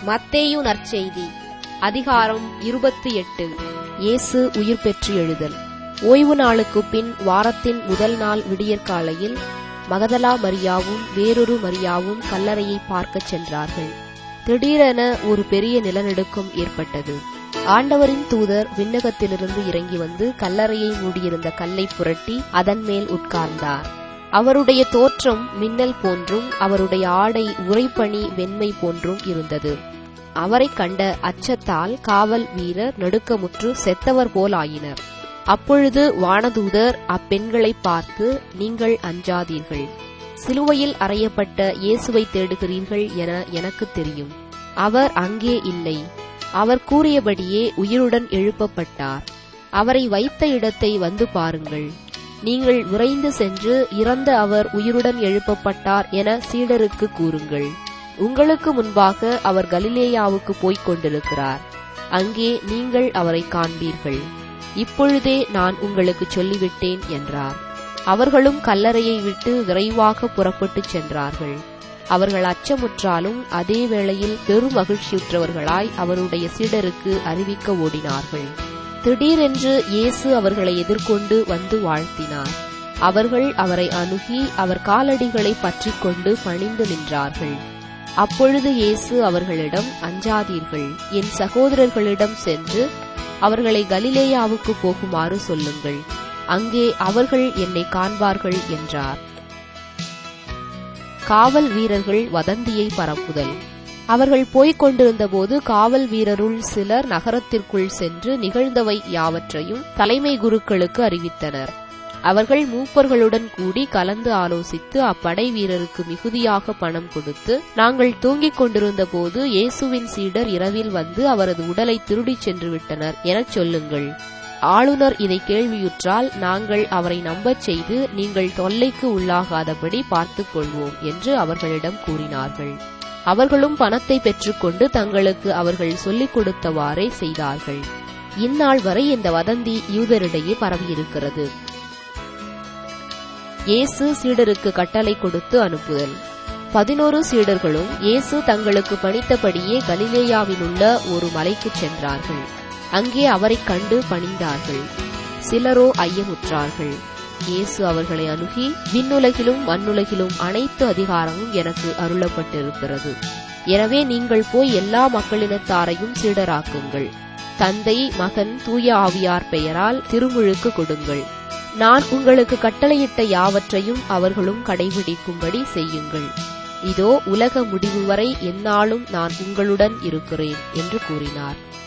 மத்தேயு நற்செய்தி அதிகாரம் இருபத்தி எட்டு இயேசு உயிர் பெற்று எழுதல் ஓய்வு நாளுக்குப் பின் வாரத்தின் முதல் நாள் விடியற்காலையில் மகதலா மரியாவும் வேறொரு மரியாவும் கல்லறையை பார்க்கச் சென்றார்கள் திடீரென ஒரு பெரிய நிலநடுக்கம் ஏற்பட்டது ஆண்டவரின் தூதர் விண்ணகத்திலிருந்து இறங்கி வந்து கல்லறையை மூடியிருந்த கல்லை புரட்டி அதன் மேல் உட்கார்ந்தார் அவருடைய தோற்றம் மின்னல் போன்றும் அவருடைய ஆடை உறைபனி வெண்மை போன்றும் இருந்தது அவரைக் கண்ட அச்சத்தால் காவல் வீரர் நடுக்கமுற்று செத்தவர் போல் ஆயினர் அப்பொழுது வானதூதர் அப்பெண்களை பார்த்து நீங்கள் அஞ்சாதீர்கள் சிலுவையில் அறையப்பட்ட இயேசுவை தேடுகிறீர்கள் என எனக்கு தெரியும் அவர் அங்கே இல்லை அவர் கூறியபடியே உயிருடன் எழுப்பப்பட்டார் அவரை வைத்த இடத்தை வந்து பாருங்கள் நீங்கள் விரைந்து சென்று இறந்த அவர் உயிருடன் எழுப்பப்பட்டார் என சீடருக்கு கூறுங்கள் உங்களுக்கு முன்பாக அவர் கலிலேயாவுக்கு போய்க் கொண்டிருக்கிறார் அங்கே நீங்கள் அவரை காண்பீர்கள் இப்பொழுதே நான் உங்களுக்கு சொல்லிவிட்டேன் என்றார் அவர்களும் கல்லறையை விட்டு விரைவாக புறப்பட்டுச் சென்றார்கள் அவர்கள் அச்சமுற்றாலும் அதே வேளையில் பெரும் மகிழ்ச்சியுற்றவர்களாய் அவருடைய சீடருக்கு அறிவிக்க ஓடினார்கள் திடீரென்று இயேசு அவர்களை எதிர்கொண்டு வந்து வாழ்த்தினார் அவர்கள் அவரை அணுகி அவர் காலடிகளை பற்றிக் கொண்டு பணிந்து நின்றார்கள் அப்பொழுது இயேசு அவர்களிடம் அஞ்சாதீர்கள் என் சகோதரர்களிடம் சென்று அவர்களை கலிலேயாவுக்கு போகுமாறு சொல்லுங்கள் அங்கே அவர்கள் என்னை காண்பார்கள் என்றார் காவல் வீரர்கள் வதந்தியை பரப்புதல் அவர்கள் போய்க் கொண்டிருந்தபோது காவல் வீரருள் சிலர் நகரத்திற்குள் சென்று நிகழ்ந்தவை யாவற்றையும் தலைமை குருக்களுக்கு அறிவித்தனர் அவர்கள் மூப்பர்களுடன் கூடி கலந்து ஆலோசித்து அப்படை வீரருக்கு மிகுதியாக பணம் கொடுத்து நாங்கள் தூங்கிக் கொண்டிருந்த போது இயேசுவின் சீடர் இரவில் வந்து அவரது உடலை திருடிச் சென்று விட்டனர் எனச் சொல்லுங்கள் ஆளுநர் இதை கேள்வியுற்றால் நாங்கள் அவரை நம்பச் செய்து நீங்கள் தொல்லைக்கு உள்ளாகாதபடி பார்த்துக் கொள்வோம் என்று அவர்களிடம் கூறினார்கள் அவர்களும் பணத்தை பெற்றுக்கொண்டு தங்களுக்கு அவர்கள் சொல்லிக் கொடுத்தவாறே செய்தார்கள் இந்நாள் வரை இந்த வதந்தி யூதரிடையே பரவியிருக்கிறது இயேசு சீடருக்கு கட்டளை கொடுத்து அனுப்புதல் பதினோரு சீடர்களும் இயேசு தங்களுக்கு பணித்தபடியே கலிலேயாவிலுள்ள ஒரு மலைக்குச் சென்றார்கள் அங்கே அவரைக் கண்டு பணிந்தார்கள் சிலரோ ஐயமுற்றார்கள் இயேசு அவர்களை அணுகி விண்ணுலகிலும் மண்ணுலகிலும் அனைத்து அதிகாரமும் எனக்கு அருளப்பட்டிருக்கிறது எனவே நீங்கள் போய் எல்லா மக்களினத்தாரையும் சீடராக்குங்கள் தந்தை மகன் தூய ஆவியார் பெயரால் திருமுழுக்கு கொடுங்கள் நான் உங்களுக்கு கட்டளையிட்ட யாவற்றையும் அவர்களும் கடைபிடிக்கும்படி செய்யுங்கள் இதோ உலக முடிவு வரை எந்நாளும் நான் உங்களுடன் இருக்கிறேன் என்று கூறினார்